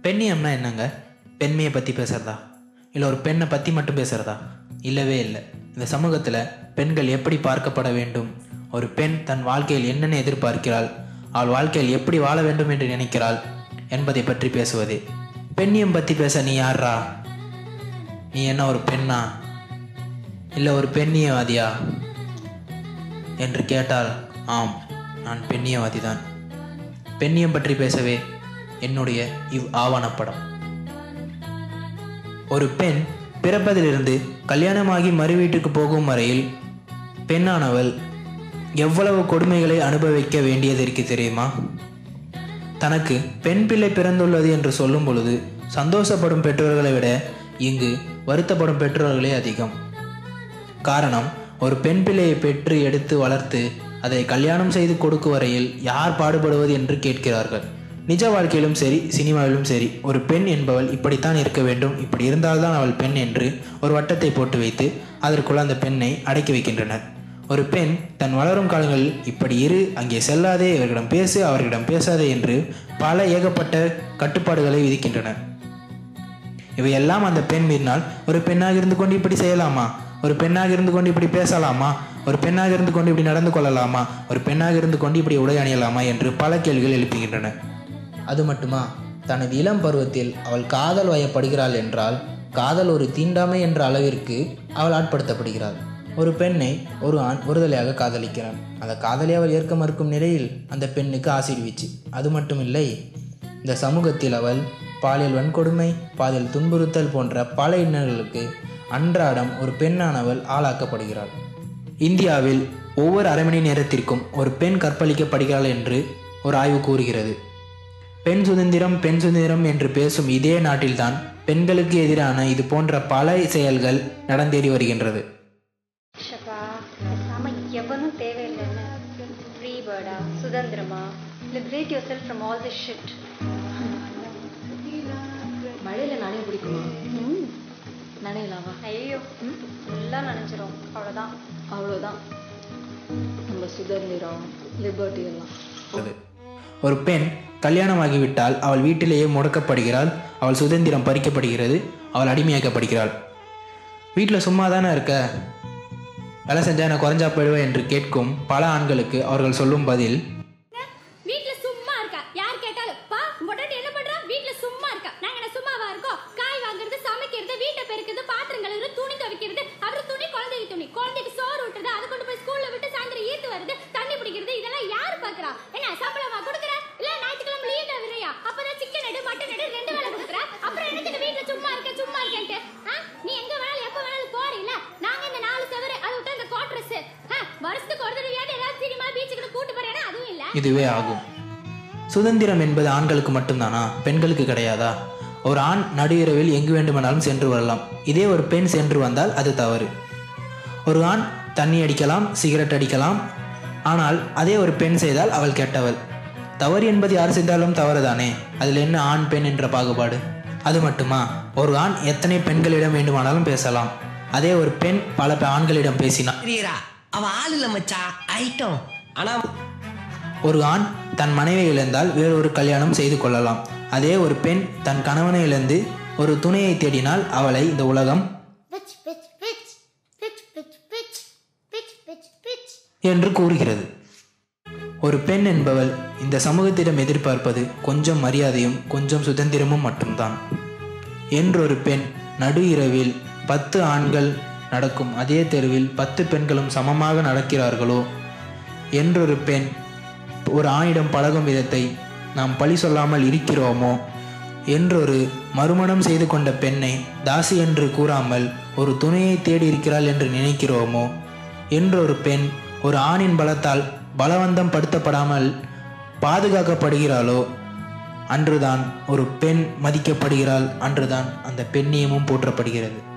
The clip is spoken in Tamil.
பெண்ணியம்னா என்னங்க பெண்மையை பற்றி பேசுகிறதா இல்லை ஒரு பெண்ணை பற்றி மட்டும் பேசுகிறதா இல்லவே இல்லை இந்த சமூகத்தில் பெண்கள் எப்படி பார்க்கப்பட வேண்டும் ஒரு பெண் தன் வாழ்க்கையில் என்னென்ன எதிர்பார்க்கிறாள் அவள் வாழ்க்கையில் எப்படி வாழ வேண்டும் என்று நினைக்கிறாள் என்பதை பற்றி பேசுவது பெண்ணியம் பற்றி பேச நீ யார்ரா நீ என்ன ஒரு பெண்ணா இல்லை ஒரு பெண்ணியவாதியா என்று கேட்டால் ஆம் நான் பெண்ணியவாதி தான் பெண்ணியம் பற்றி பேசவே என்னுடைய இவ் ஆவணப்படம் ஒரு பெண் பிறப்பதிலிருந்து கல்யாணமாகி மறு வீட்டுக்கு போகும் வரையில் பெண்ணானவள் எவ்வளவு கொடுமைகளை அனுபவிக்க வேண்டியது இருக்கு தெரியுமா தனக்கு பெண் பிள்ளை பிறந்துள்ளது என்று சொல்லும் பொழுது சந்தோஷப்படும் பெற்றோர்களை விட இங்கு வருத்தப்படும் பெற்றோர்களே அதிகம் காரணம் ஒரு பெண் பிள்ளையை பெற்று எடுத்து வளர்த்து அதை கல்யாணம் செய்து கொடுக்கும் வரையில் யார் பாடுபடுவது என்று கேட்கிறார்கள் நிஜ வாழ்க்கையிலும் சரி சினிமாவிலும் சரி ஒரு பெண் என்பவள் இப்படித்தான் இருக்க வேண்டும் இப்படி இருந்தால்தான் அவள் பெண் என்று ஒரு வட்டத்தை போட்டு வைத்து அதற்குள் அந்த பெண்ணை அடக்கி வைக்கின்றனர் ஒரு பெண் தன் வளரும் காலங்களில் இப்படி இரு அங்கே செல்லாதே இவர்களிடம் பேசு அவர்களிடம் பேசாதே என்று பல ஏகப்பட்ட கட்டுப்பாடுகளை விதிக்கின்றனர் இவையெல்லாம் அந்த பெண் மீறினால் ஒரு பெண்ணாக இருந்து கொண்டு இப்படி செய்யலாமா ஒரு பெண்ணாக இருந்து கொண்டு இப்படி பேசலாமா ஒரு பெண்ணாக இருந்து கொண்டு இப்படி நடந்து கொள்ளலாமா ஒரு பெண்ணாக இருந்து கொண்டு இப்படி உடை அணியலாமா என்று பல கேள்விகள் எழுப்புகின்றன அது மட்டுமா தனது இளம் பருவத்தில் அவள் காதல் வயப்படுகிறாள் என்றால் காதல் ஒரு தீண்டாமை என்ற அளவிற்கு அவள் ஆட்படுத்தப்படுகிறாள் ஒரு பெண்ணை ஒரு ஆண் ஒருதலையாக காதலிக்கிறான் அந்த காதலை அவள் ஏற்க மறுக்கும் நிலையில் அந்த பெண்ணுக்கு ஆசிட் வீச்சு அது மட்டும் இல்லை இந்த சமூகத்தில் அவள் பாலியல் வன்கொடுமை பாலியல் துன்புறுத்தல் போன்ற பல இன்னல்களுக்கு அன்றாடம் ஒரு பெண்ணானவள் ஆளாக்கப்படுகிறாள் இந்தியாவில் ஒவ்வொரு அரை மணி நேரத்திற்கும் ஒரு பெண் கற்பழிக்கப்படுகிறாள் என்று ஒரு ஆய்வு கூறுகிறது பெண் சுதந்திரம் பெண் சுதந்திரம் என்று பேசும் இதே நாட்டில்தான் பெண்களுக்கு எதிரான இது போன்ற பல செயல்கள் நடந்தேறி வருகின்றது ஷபா பேசாம எவனும் தேவையில்லைன்னு ஃப்ரீ பேர்டா சுதந்திரமா liberate yourself from all this shit மழையில நனைய பிடிக்குமா ம் நனையலாமா ஐயோ எல்லாம் நினைச்சிரும் அவ்வளோதான் அவ்வளோதான் நம்ம சுதந்திரம் லிபர்ட்டி எல்லாம் உள்ளது. ஒரு பெண் கல்யாணமாகிவிட்டால் அவள் வீட்டிலேயே முடக்கப்படுகிறாள் அவள் சுதந்திரம் பறிக்கப்படுகிறது அவள் அடிமையாக்கப்படுகிறாள் வீட்டில் சும்மா தானே இருக்க வேலை செஞ்சா நான் குறைஞ்சா போயிடுவேன் என்று கேட்கும் பல ஆண்களுக்கு அவர்கள் சொல்லும் பதில் வீட்ல சும்மா இருக்கா யார் கேட்டாலும் பா பொட்டாட்டி என்ன பண்றா வீட்ல சும்மா இருக்கா நாங்க என்ன சும்மாவா இருக்கோம் காய் வாங்குறது சமைக்கிறது வீட்டை பெருக்கிறது பாத்திரம் கழுவுறது துணி துவைக்கிறது அவரு துணி குழந்தைக்கு துணி குழந்தைக்கு சோறு விட்டுறது அது கொண்டு போய் ஸ்கூல்ல விட்டு சாயந்தரம் ஈத்து வருது தண்ணி பிடிக்கிறது இதெல்லாம் யாரு பாக்குறா என்ன சம்பளமா கொடுக்குற இல்ல ஞாயிற்றுக்கிழமை லீவ்ல விடுறியா அப்பதான் சிக்கன் எடு மட்டன் எடு ரெண்டு வேளை கொடுக்குற அப்புறம் என்னத்துக்கு வீட்ல சும்மா இருக்க சும்மா இருக்கேன்ட்டு ஆ? நீ எங்க வேணாலும் எப்ப வேணாலும் போறீல நாங்க இந்த நாலு செவரு அதை விட்டு அந்த குவார்டர்ஸ் வருஷத்துக்கு ஒரு தடவையாவது ஏதாவது சினிமா பீச்சுக்கு கூட்டு போறேன்னா அதுவும் இல்ல இதுவே ஆகும் சுதந்திரம் என்பது ஆண்களுக்கு மட்டும்தானா பெண்களுக்கு கிடையாதா ஒரு ஆண் நடு இரவில் எங்கு வேண்டுமானாலும் சென்று வரலாம் இதே ஒரு பெண் சென்று வந்தால் அது தவறு ஒரு ஆண் தண்ணி அடிக்கலாம் சிகரெட் அடிக்கலாம் ஆனால் அதே ஒரு பெண் செய்தால் அவள் கெட்டவள் தவறு என்பது யார் செய்தாலும் தவறுதானே அதில் என்ன ஆண் பெண் என்ற பாகுபாடு அது மட்டுமா ஒரு ஆண் எத்தனை பெண்களிடம் வேண்டுமானாலும் பேசலாம் அதே ஒரு பெண் பல ஆண்களிடம் பேசினார் புரியுறா அவ ஆள் இல்ல மச்சான் ஐட்டம் ஆனா ஒரு ஆண் தன் மனைவி இழந்தால் வேறொரு கல்யாணம் செய்து கொள்ளலாம் அதே ஒரு பெண் தன் கணவனை இழந்து ஒரு துணையை தேடினால் அவளை இந்த உலகம் Bitch, bitch, bitch. Bitch, bitch, bitch. Bitch, bitch, bitch. என்று கூறுகிறது ஒரு பெண் என்பவள் இந்த சமூகத்திடம் எதிர்பார்ப்பது கொஞ்சம் மரியாதையும் கொஞ்சம் சுதந்திரமும் மட்டும்தான் என்றொரு பெண் நடு இரவில் பத்து ஆண்கள் நடக்கும் அதே தெருவில் பத்து பெண்களும் சமமாக நடக்கிறார்களோ என்றொரு பெண் ஒரு ஆணிடம் பழகும் விதத்தை நாம் பழி சொல்லாமல் இருக்கிறோமோ என்றொரு மறுமணம் செய்து கொண்ட பெண்ணை தாசி என்று கூறாமல் ஒரு துணையை தேடி இருக்கிறாள் என்று நினைக்கிறோமோ என்றொரு பெண் ஒரு ஆணின் பலத்தால் பலவந்தம் படுத்தப்படாமல் பாதுகாக்கப்படுகிறாளோ அன்றுதான் ஒரு பெண் மதிக்கப்படுகிறாள் அன்றுதான் அந்த பெண்ணியமும் போற்றப்படுகிறது